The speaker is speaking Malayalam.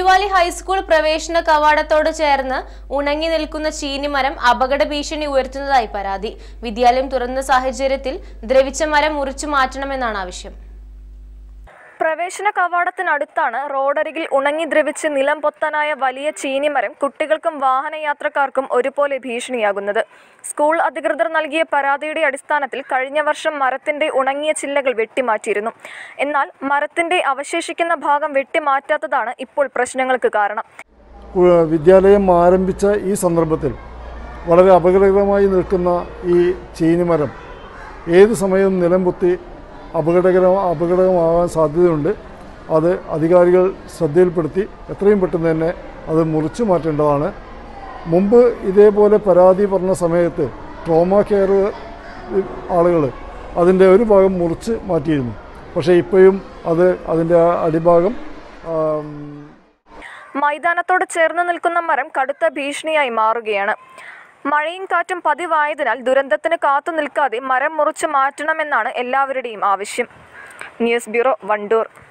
അടിവാലി ഹൈസ്കൂൾ പ്രവേശന കവാടത്തോട് ചേർന്ന് ഉണങ്ങി നിൽക്കുന്ന ചീനിമരം അപകട ഭീഷണി ഉയർത്തുന്നതായി പരാതി വിദ്യാലയം തുറന്ന സാഹചര്യത്തിൽ ദ്രവിച്ച മരം മുറിച്ചു മാറ്റണമെന്നാണ് ആവശ്യം പ്രവേശന കവാടത്തിനടുത്താണ് റോഡരികിൽ ഉണങ്ങി ദ്രവിച്ച് നിലം പൊത്താനായ വലിയ ചീനിമരം കുട്ടികൾക്കും വാഹനയാത്രക്കാർക്കും ഒരുപോലെ ഭീഷണിയാകുന്നത് സ്കൂൾ അധികൃതർ നൽകിയ പരാതിയുടെ അടിസ്ഥാനത്തിൽ കഴിഞ്ഞ വർഷം മരത്തിന്റെ ഉണങ്ങിയ ചില്ലകൾ വെട്ടിമാറ്റിയിരുന്നു എന്നാൽ മരത്തിന്റെ അവശേഷിക്കുന്ന ഭാഗം വെട്ടിമാറ്റാത്തതാണ് ഇപ്പോൾ പ്രശ്നങ്ങൾക്ക് കാരണം കു- വിദ്യാലയം ആരംഭിച്ച ഈ സന്ദർഭത്തിൽ വളരെ അപകടകരമായി നിൽക്കുന്ന ഈ ചീനിമരം ഏത് സമയവും നിലം പൊത്തി അപകടകര അപകടമാകാൻ സാധ്യതയുണ്ട് അത് അധികാരികൾ ശ്രദ്ധയിൽപ്പെടുത്തി എത്രയും പെട്ടെന്ന് തന്നെ അത് മുറിച്ചു മാറ്റേണ്ടതാണ് മുമ്പ് ഇതേപോലെ പരാതി പറഞ്ഞ സമയത്ത് ട്രോമ കെയർ ആളുകൾ അതിൻ്റെ ഒരു ഭാഗം മുറിച്ച് മാറ്റിയിരുന്നു പക്ഷേ ഇപ്പോഴും അത് അതിൻ്റെ ആ അടിഭാഗം ആം, മൈതാനത്തോട് ചേർന്ന് നിൽക്കുന്ന മരം കടുത്ത ഭീഷണിയായി മാറുകയാണ് മഴയും കാറ്റും പതിവായതിനാൽ ദുരന്തത്തിന് കാത്തു നിൽക്കാതെ മരം മുറിച്ചു മാറ്റണമെന്നാണ് എല്ലാവരുടെയും ആവശ്യം ന്യൂസ് ബ്യൂറോ വണ്ടൂർ